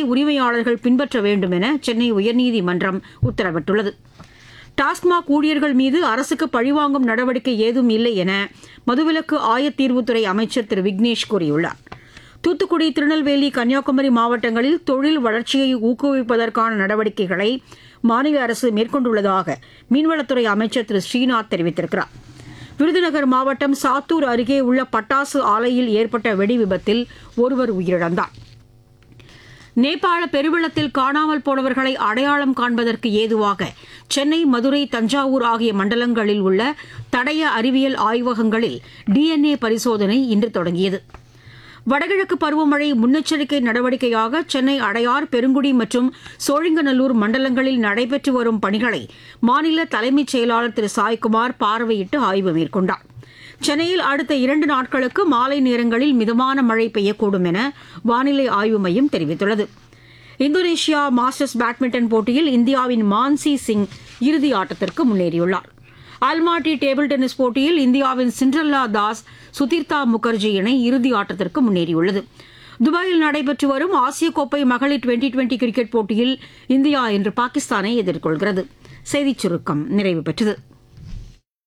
உரிமையாளர்கள் பின்பற்ற வேண்டும் என சென்னை உயர்நீதிமன்றம் உத்தரவிட்டுள்ளது டாஸ்மாக் ஊழியர்கள் மீது அரசுக்கு பழிவாங்கும் நடவடிக்கை ஏதும் இல்லை என மதுவிலக்கு ஆயத்தீர்வுத்துறை அமைச்சர் திரு விக்னேஷ் கூறியுள்ளார் தூத்துக்குடி திருநெல்வேலி கன்னியாகுமரி மாவட்டங்களில் தொழில் வளர்ச்சியை ஊக்குவிப்பதற்கான நடவடிக்கைகளை மாநில அரசு மேற்கொண்டுள்ளதாக மீன்வளத்துறை அமைச்சர் திரு ஸ்ரீநாத் தெரிவித்திருக்கிறார் விருதுநகர் மாவட்டம் சாத்தூர் அருகே உள்ள பட்டாசு ஆலையில் ஏற்பட்ட வெடி விபத்தில் ஒருவர் உயிரிழந்தார் நேபாள பெருவெள்ளத்தில் காணாமல் போனவர்களை அடையாளம் காண்பதற்கு ஏதுவாக சென்னை மதுரை தஞ்சாவூர் ஆகிய மண்டலங்களில் உள்ள தடய அறிவியல் ஆய்வகங்களில் டிஎன்ஏ பரிசோதனை இன்று தொடங்கியது வடகிழக்கு பருவமழை முன்னெச்சரிக்கை நடவடிக்கையாக சென்னை அடையார் பெருங்குடி மற்றும் சோழிங்கநல்லூர் மண்டலங்களில் நடைபெற்று வரும் பணிகளை மாநில தலைமைச் செயலாளர் திரு சாய்குமார் பார்வையிட்டு ஆய்வு மேற்கொண்டார் சென்னையில் அடுத்த இரண்டு நாட்களுக்கு மாலை நேரங்களில் மிதமான மழை பெய்யக்கூடும் என வானிலை ஆய்வு மையம் தெரிவித்துள்ளது இந்தோனேஷியா மாஸ்டர்ஸ் பேட்மிண்டன் போட்டியில் இந்தியாவின் மான்சி சிங் இறுதி ஆட்டத்திற்கு முன்னேறியுள்ளார் அல்மாட்டி டேபிள் டென்னிஸ் போட்டியில் இந்தியாவின் சிண்ட்ரல்லா தாஸ் சுதீர்த்தா முகர்ஜி இணை இறுதி ஆட்டத்திற்கு முன்னேறியுள்ளது துபாயில் நடைபெற்று வரும் ஆசிய கோப்பை மகளிர் டுவெண்டி டுவெண்டி கிரிக்கெட் போட்டியில் இந்தியா இன்று பாகிஸ்தானை எதிர்கொள்கிறது செய்திச் சுருக்கம் நிறைவு பெற்றது